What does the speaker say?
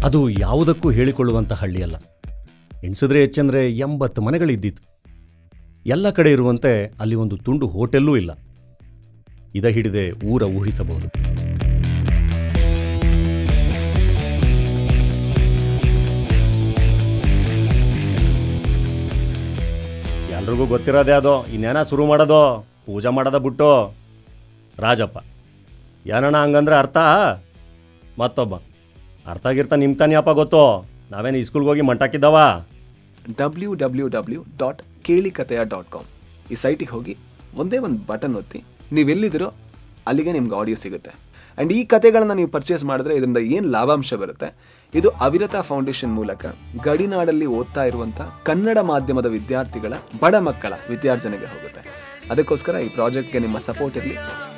ಅದು ಯಾವುದಕ್ಕೂ ಹೇಳಿಕೊಳ್ಳುವಂಥ ಹಳ್ಳಿಯಲ್ಲ ಎಣಿಸಿದ್ರೆ ಹೆಚ್ಚಂದ್ರೆ ಎಂಬತ್ತು ಮನೆಗಳಿದ್ದಿತ್ತು ಎಲ್ಲ ಕಡೆ ಇರುವಂತೆ ಅಲ್ಲಿ ಒಂದು ತುಂಡು ಹೋಟೆಲ್ಲೂ ಇಲ್ಲ ಇದ ಹಿಡಿದೆ ಊರ ಊಹಿಸಬಹುದು ಎಲ್ರಿಗೂ ಗೊತ್ತಿರೋದೇ ಅದು ಇನ್ನೇನ ಶುರು ಮಾಡೋದು ಪೂಜೆ ಮಾಡೋದ ಬಿಟ್ಟು ರಾಜಪ್ಪ ಏನಣ್ಣ ಹಂಗಂದ್ರೆ ಅರ್ಥ ಮತ್ತೊಬ್ಬ ಅರ್ಥ ಆಗಿರ್ತಾ ನಿಮ್ಮ ತಾನೇ ಗೊತ್ತು ನಾವೇನು ಸ್ಕೂಲ್ಗೆ ಹೋಗಿ ಮಂಟಾಕಿದ್ದವ ಡಬ್ಲ್ಯೂ ಡಬ್ಲ್ಯೂ ಡಬ್ಲ್ಯೂ ಡಾಟ್ ಕೇಳಿಕತೆಯ ಡಾಟ್ ಕಾಮ್ ಈ ಸೈಟಿಗೆ ಹೋಗಿ ಒಂದೇ ಒಂದು ಬಟನ್ ಒತ್ತಿ ನೀವೆಲ್ಲಿದ್ದೀರೋ ಅಲ್ಲಿಗೆ ನಿಮ್ಗೆ ಆಡಿಯೋ ಸಿಗುತ್ತೆ ಆ್ಯಂಡ್ ಈ ಕತೆಗಳನ್ನ ನೀವು ಪರ್ಚೇಸ್ ಮಾಡಿದ್ರೆ ಇದರಿಂದ ಏನು ಲಾಭಾಂಶ ಬರುತ್ತೆ ಇದು ಅವಿರತ ಫೌಂಡೇಶನ್ ಮೂಲಕ ಗಡಿನಾಡಲ್ಲಿ ಓದ್ತಾ ಇರುವಂಥ ಕನ್ನಡ ಮಾಧ್ಯಮದ ವಿದ್ಯಾರ್ಥಿಗಳ ಬಡ ಮಕ್ಕಳ ವಿದ್ಯಾರ್ಜನೆಗೆ ಹೋಗುತ್ತೆ ಅದಕ್ಕೋಸ್ಕರ ಈ ಪ್ರಾಜೆಕ್ಟ್ಗೆ ನಿಮ್ಮ ಸಪೋರ್ಟ್ ಇರಲಿ